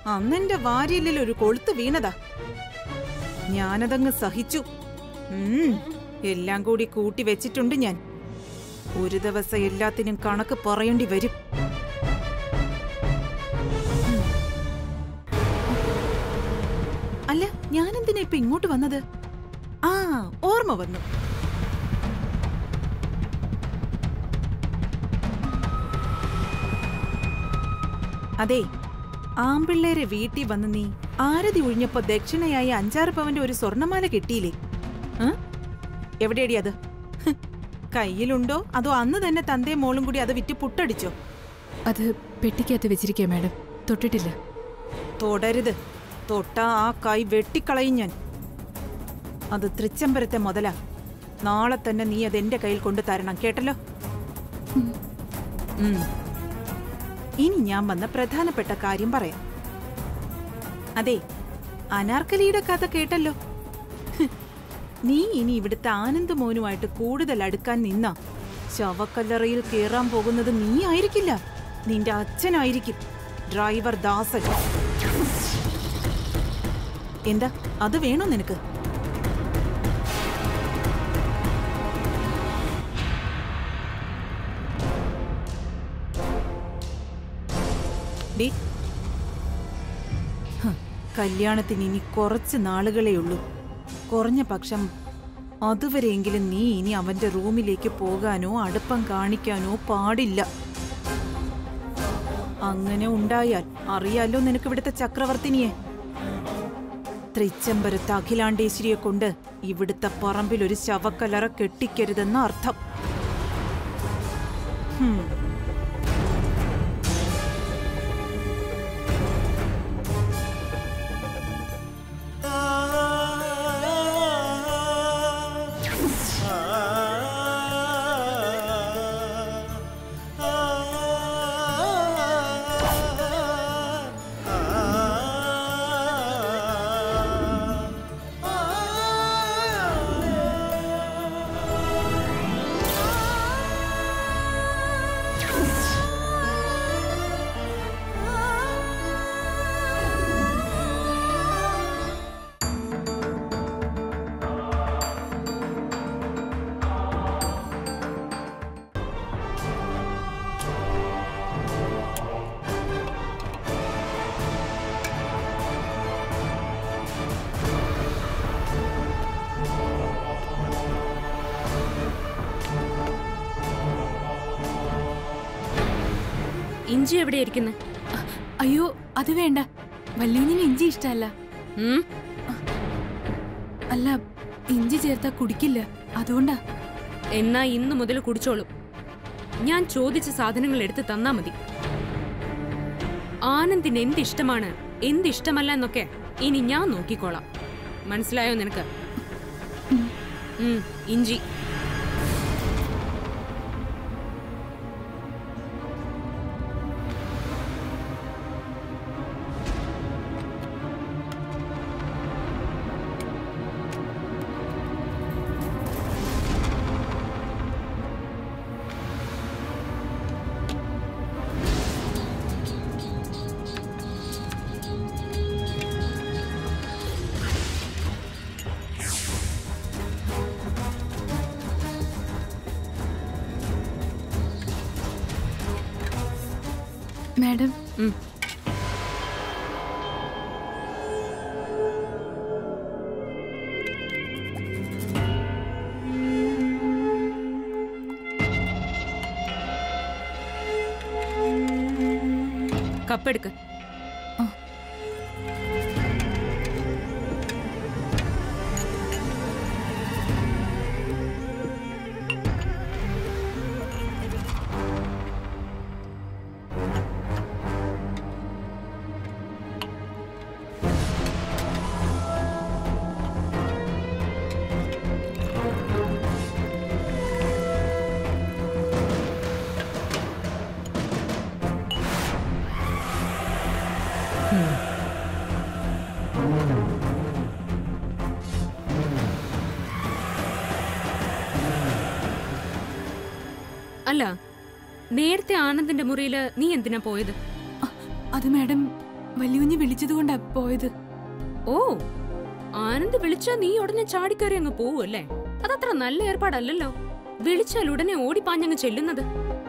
അന്നെന്റെ വാരിയല്ലിൽ ഒരു കൊളുത്ത് വീണതാ ഞാനതങ്ങ് സഹിച്ചു ഉം, എല്ലാം കൂടി കൂട്ടി വെച്ചിട്ടുണ്ട് ഞാൻ ഒരു ദിവസം എല്ലാത്തിനും കണക്ക് പറയേണ്ടി വരും ഉം. അല്ല ഞാനെന്തിനാ ഇപ്പൊ ഇങ്ങോട്ട് വന്നത് ആ ഓർമ്മ വന്നു അതെ ആമ്പിള്ളേരെ വീട്ടിൽ വന്ന് നീ ആരതി ഒഴിഞ്ഞപ്പോ ദക്ഷിണയായി അഞ്ചാറ് പവന്റെ ഒരു സ്വർണമാല കിട്ടിയില്ലേ ഏ? എവിടെയടി അത് ഹ്, കയ്യിലുണ്ടോ അതോ അന്ന് തന്നെ തന്തയും മോളും കൂടി അത് വിറ്റ് പുട്ടടിച്ചോ അത് പെട്ടിക്കകത്ത് വെച്ചിരിക്കുക മാഡം തൊട്ടിട്ടില്ല തൊടരുത് തൊട്ടാ ആ കൈ വെട്ടിക്കളയും ഞാൻ അത് തൃച്ചംബരത്തെ മുതലാ നാളെ തന്നെ നീ അത് എന്റെ കയ്യിൽ കൊണ്ടു തരണം കേട്ടല്ലോ ഉം. ഇനി ഞാൻ വന്ന പ്രധാനപ്പെട്ട കാര്യം പറയാം അതെ അനാർക്കലിയുടെ കഥ കേട്ടല്ലോ ഹ്, നീ ഇനി ഇവിടുത്തെ ആനന്ദ് മോനുമായിട്ട് കൂടുതൽ അടുക്കാൻ നിന്ന ശവക്കല്ലറയിൽ കേറാൻ പോകുന്നത് നീ ആയിരിക്കില്ല നിന്റെ അച്ഛനായിരിക്കും ഡ്രൈവർ ദാസൻ എന്താ അത് വേണോ നിനക്ക് ഡി ഹ്, കല്യാണത്തിന് ഇനി കുറച്ച് നാളുകളേ ഉള്ളൂ കുറഞ്ഞ പക്ഷം അതുവരെയെങ്കിലും നീ ഇനി അവന്റെ റൂമിലേക്ക് പോകാനോ അടുപ്പം കാണിക്കാനോ പാടില്ല അങ്ങനെ ഉണ്ടായാൽ അറിയാലോ നിനക്ക് ഇവിടുത്തെ ചക്രവർത്തിനിയെ തൃച്ചംബരത്ത് അഖിലാണ്ടേശ്വരിയെ കൊണ്ട് ഇവിടുത്തെ പറമ്പിൽ ഒരു ശവക്കലറ കെട്ടിക്കരുതെന്ന അർത്ഥം ഹും ഇഞ്ചി എവിടെ ഇരിക്കുന്നത് അ- അയ്യോ അത് വേണ്ട വല്യൂനിന് ഇഞ്ചി ഇഷ്ടമല്ല അല്ല ഇഞ്ചി ചേർത്താ കുടിക്കില്ല അതുകൊണ്ടാ എന്നാ ഇന്നു മുതൽ കുടിച്ചോളൂ ഞാൻ ചോദിച്ച സാധനങ്ങൾ എടുത്ത് തന്നാ മതി ആനന്ദിന് എന്തിഷ്ടമാണ് എന്തിഷ്ടമല്ല എന്നൊക്കെ ഇനി ഞാൻ നോക്കിക്കോളാം മനസ്സിലായോ നിനക്ക് ഉം, ഇഞ്ചി മാഡം ഉം. കപ്പെടുക്ക് അല്ല നേരത്തെ ആനന്ദിന്റെ മുറിയില് നീ എന്തിനാ പോയത് അ- അത് മാഡം വല്യുഞ്ഞി വിളിച്ചതുകൊണ്ടാ പോയത് ഓ ആനന്ദ് വിളിച്ചാ നീ ഉടനെ ചാടിക്കയറി അങ്ങ് പോവുമല്ലേ അതത്ര നല്ല ഏർപ്പാടല്ലല്ലോ വിളിച്ചാൽ ഉടനെ ഓടിപ്പാഞ്ഞങ്ങ് ചെല്ലുന്നത്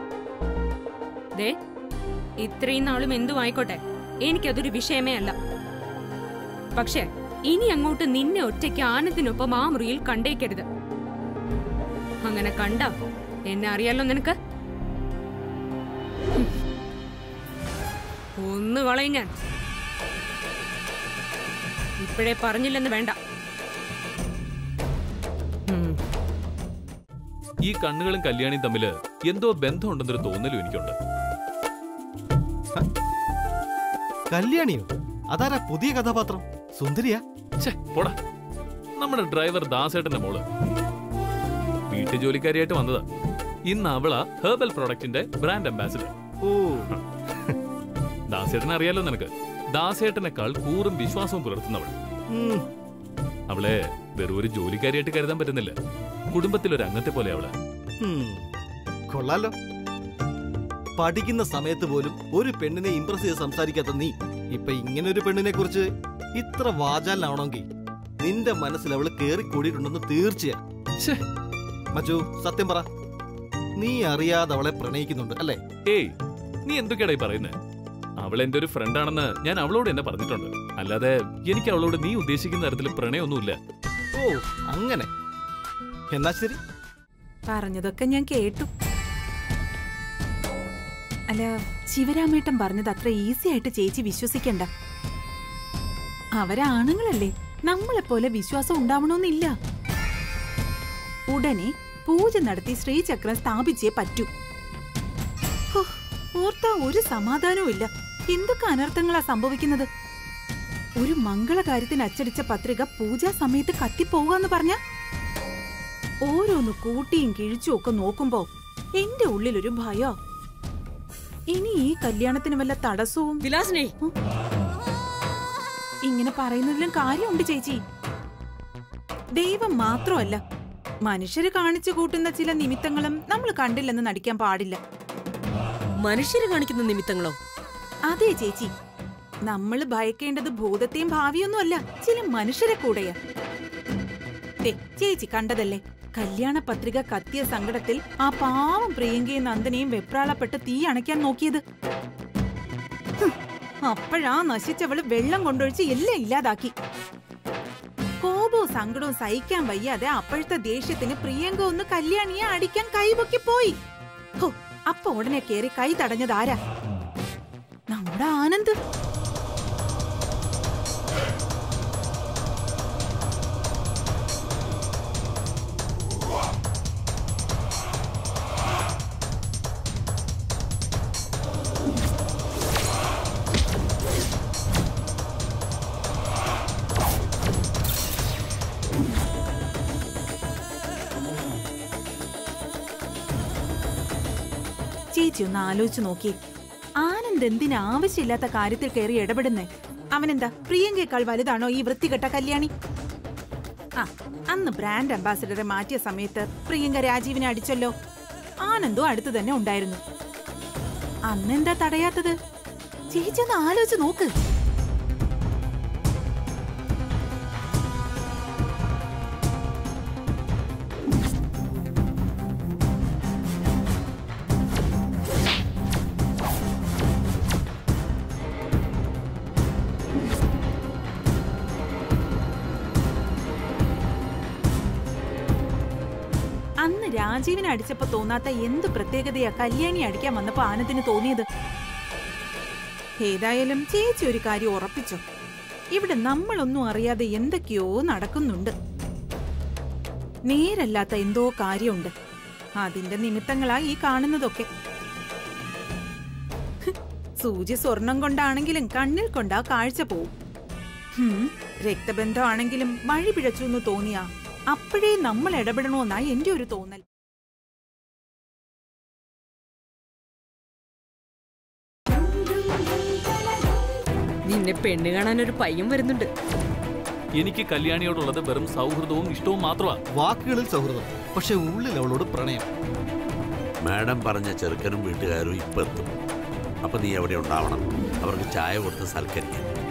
ദേ ഇത്രയും നാളും എന്തും ആയിക്കോട്ടെ എനിക്കതൊരു വിഷയമേ അല്ല പക്ഷേ ഇനി അങ്ങോട്ട് നിന്നെ ഒറ്റയ്ക്ക് ആനന്ദിനൊപ്പം ആ മുറിയിൽ കണ്ടേക്കരുത് അങ്ങനെ കണ്ട എന്നെ അറിയാലോ നിനക്ക് ഹും. ഒന്ന് കളയും ഞാൻ ഇപ്പോഴേ പറഞ്ഞില്ലെന്ന് വേണ്ട ഉം. ഈ കണ്ണുകളും കല്യാണിയും തമ്മില് എന്തോ ബന്ധമുണ്ടെന്നൊരു തോന്നലും എനിക്കുണ്ട് കല്യാണിയോ അതാരാ പുതിയ കഥാപാത്രം സുന്ദരിയാ ഛേ പോടാ നമ്മുടെ ഡ്രൈവർ ദാസേട്ടന്റെ മോള് വീട്ടു ജോലിക്കാരിയായിട്ട് വന്നതാ ഇന്ന് അവളാ ഹെർബൽ പ്രോഡക്റ്റിന്റെ ബ്രാൻഡ് അംബാസിഡർ ഓ ദാസേട്ടനെ അറിയാലോ നിനക്ക് ദാസേട്ടനേക്കാൾ കൂറും വിശ്വാസവും പുലർത്തുന്നവൾ ഉം, അവളെ വെറും ഒരു ജോലിക്കാരിയായിട്ട് കരുതാൻ പറ്റുന്നില്ല കുടുംബത്തിലൊരു അംഗത്തെ പോലെ അവള് ഉം. കൊള്ളാലോ പഠിക്കുന്ന സമയത്ത് പോലും ഒരു പെണ്ണിനെ ഇംപ്രസ് ചെയ്ത് സംസാരിക്കാത്ത നീ ഇപ്പൊ ഇങ്ങനെ ഒരു പെണ്ണിനെ കുറിച്ച് ഇത്ര വാചാലാവണമെങ്കിൽ നിന്റെ മനസ്സിൽ അവള് കേറി കൂടിയിട്ടുണ്ടെന്ന് തീർച്ചയാ ഛേ. മച്ചു സത്യം പറ നീ അറിയാതെ അവളെ പ്രണയിക്കുന്നുണ്ട് അല്ലേ ഏയ് നീ എന്തൊക്കെയാടായി പറയുന്നത് അവൾ എന്റെ ഒരു ഫ്രണ്ടാണെന്ന് ഞാൻ അവളോട് എന്നെ പറഞ്ഞിട്ടുണ്ട് അല്ലാതെ എനിക്ക് അവളോട് നീ ഉദ്ദേശിക്കുന്ന തരത്തിൽ പ്രണയമൊന്നുമില്ല ഓ അങ്ങനെ എന്നാ ശരി പറഞ്ഞതൊക്കെ ഞാൻ കേട്ടു അല്ല ശിവരാമേട്ടൻ പറഞ്ഞത് അത്ര ഈസി ആയിട്ട് ചേച്ചി വിശ്വസിക്കണ്ട അവരാണുങ്ങളല്ലേ നമ്മളെപ്പോലെ വിശ്വാസം ഉണ്ടാവണമെന്നില്ല ഉടനെ പൂജ നടത്തി ശ്രീചക്രം സ്ഥാപിച്ചേ പറ്റൂ ഹോ, ഓർത്താ ഒരു സമാധാനവും ഇല്ല എന്തൊക്കെ അനർത്ഥങ്ങളാ സംഭവിക്കുന്നത് ഒരു മംഗളകാര്യത്തിന് അച്ചടിച്ച പത്രിക പൂജാ സമയത്ത് കത്തിപ്പോകാന്ന് പറഞ്ഞ ഓരോന്ന് കൂട്ടിയും കിഴിച്ചും ഒക്കെ നോക്കുമ്പോ എന്റെ ഉള്ളിലൊരു ഭയോ ഇനി ഈ കല്യാണത്തിന് വല്ല തടസ്സവും വിലാസിനെ ഇങ്ങനെ പറയുന്നതിലും കാര്യമുണ്ട് ചേച്ചി ദൈവം മാത്രമല്ല മനുഷ്യര് കാണിച്ചു കൂട്ടുന്ന ചില നിമിത്തങ്ങളും നമ്മൾ കണ്ടില്ലെന്ന് നടിക്കാൻ പാടില്ല മനുഷ്യര് കാണിക്കുന്ന നിമിത്തങ്ങളോ അതെ ചേച്ചി നമ്മൾ ഭയക്കേണ്ടത് ഭൂതത്തെയും ഭാവിയൊന്നും അല്ല ചില മനുഷ്യരെ കൂടെയാ ദേ, ചേച്ചി കണ്ടതല്ലേ കല്യാണ പത്രിക കത്തിയ സങ്കടത്തിൽ ആ പാവം പ്രിയങ്കയും നന്ദനെയും വെപ്രാളപ്പെട്ട് തീ അണയ്ക്കാൻ നോക്കിയത് ഹും, അപ്പോഴാ നശിച്ചവള് വെള്ളം കൊണ്ടൊഴിച്ച് എല്ലാം ഇല്ലാതാക്കി കോപവും സങ്കടവും സഹിക്കാൻ വയ്യാതെ അപ്പോഴത്തെ ദേഷ്യത്തിന് പ്രിയങ്ക ഒന്ന് കല്യാണിയെ അടിക്കാൻ കൈപൊക്കി പോയി ഹോ അപ്പൊ ഉടനെ കേറി കൈ തടഞ്ഞതാരാ നമ്മുടെ ആനന്ദ് ചേച്ചി ഒന്ന് ആലോചിച്ചു നോക്കി ആനന്ദ് എന്തിനാ ആവശ്യമില്ലാത്ത കാര്യത്തിൽ കയറി ഇടപെടുന്നേ അവനെന്താ പ്രിയങ്കയേക്കാൾ വലുതാണോ ഈ വൃത്തികെട്ട കല്യാണി ആ അന്ന് ബ്രാൻഡ് അംബാസിഡറെ മാറ്റിയ സമയത്ത് പ്രിയങ്ക രാജീവിനെ അടിച്ചല്ലോ ആനന്ദും അടുത്ത് തന്നെ ഉണ്ടായിരുന്നു അന്നെന്താ തടയാത്തത് ചേച്ചി ഒന്ന് ആലോചിച്ച് നോക്ക് അന്ന് രാജീവിനെ അടിച്ചപ്പോ തോന്നാത്ത എന്ത് പ്രത്യേകതയാ കല്യാണി അടിക്കാൻ വന്നപ്പോ ആനന്ദിന് തോന്നിയത് ഏതായാലും ചേച്ചി ഒരു കാര്യം ഉറപ്പിച്ചു ഇവിടെ നമ്മളൊന്നും അറിയാതെ എന്തൊക്കെയോ നടക്കുന്നുണ്ട് നേരല്ലാത്ത എന്തോ കാര്യമുണ്ട് അതിന്റെ നിമിത്തങ്ങളാ ഈ കാണുന്നതൊക്കെ ഹ്, സൂചി സ്വർണം കൊണ്ടാണെങ്കിലും കണ്ണിൽ കൊണ്ടാ കാഴ്ച പോവും ഹും, രക്തബന്ധമാണെങ്കിലും വഴി പിഴച്ചു എന്ന് തോന്നിയാ അപ്പോഴേ നമ്മൾ ഇടപെടണമെന്നാ എന്റെ ഒരു തോന്നൽ നിന്നെ പെണ്ണ് കാണാൻ ഒരു പയ്യൻ വരുന്നുണ്ട് എനിക്ക് കല്യാണിയോടുള്ളത് വെറും സൗഹൃദവും ഇഷ്ടവും മാത്രമാ വാക്കുകളിൽ സൗഹൃദം പക്ഷെ ഉള്ളിൽ അവളോട് പ്രണയം മാഡം പറഞ്ഞ ചെറുക്കനും വീട്ടുകാരും ഇപ്പൊ എത്തും അപ്പൊ നീ അവിടെ ഉണ്ടാവണം അവർക്ക് ചായ കൊടുത്ത് സൽക്കരിക്കാൻ